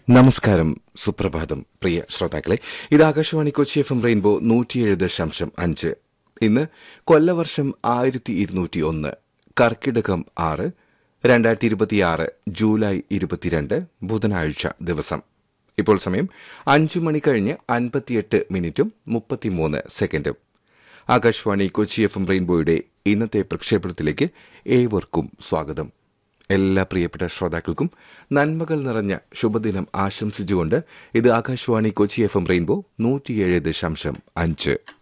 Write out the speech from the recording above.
നമസ്കാരം സുപ്രഭാതം പ്രിയ ശ്രോതാക്കളെ ഇത് Akashvani Kochi F M rainbow നൂറ്റിയേഴ് ദശാംശം അഞ്ച് ഇന്ന് കൊല്ലവർഷം ആയിരത്തി ഇരുന്നൂറ്റി ഒന്ന് കർക്കിടകം ആറ് രണ്ടായിരത്തി ഇരുപത്തിയാറ് ജൂലൈ ഇരുപത്തിരണ്ട് ബുധനാഴ്ച ദിവസം ഇപ്പോൾ സമയം അഞ്ചു മണി കഴിഞ്ഞ് അൻപത്തിയെട്ട് മിനിറ്റും മുപ്പത്തിമൂന്ന് സെക്കൻഡും ആകാശവാണി കൊച്ചി എഫ് എം റെയിൻബോയുടെ ഇന്നത്തെ പ്രക്ഷേപണത്തിലേക്ക് ഏവർക്കും സ്വാഗതം എല്ലാ പ്രിയപ്പെട്ട ശ്രോതാക്കൾക്കും നന്മകൾ നിറഞ്ഞ ശുഭദിനം ആശംസിച്ചുകൊണ്ട് ഇത് Akashvani Kochi F M rainbow നൂറ്റിയേഴ് ദശാംശം അഞ്ച്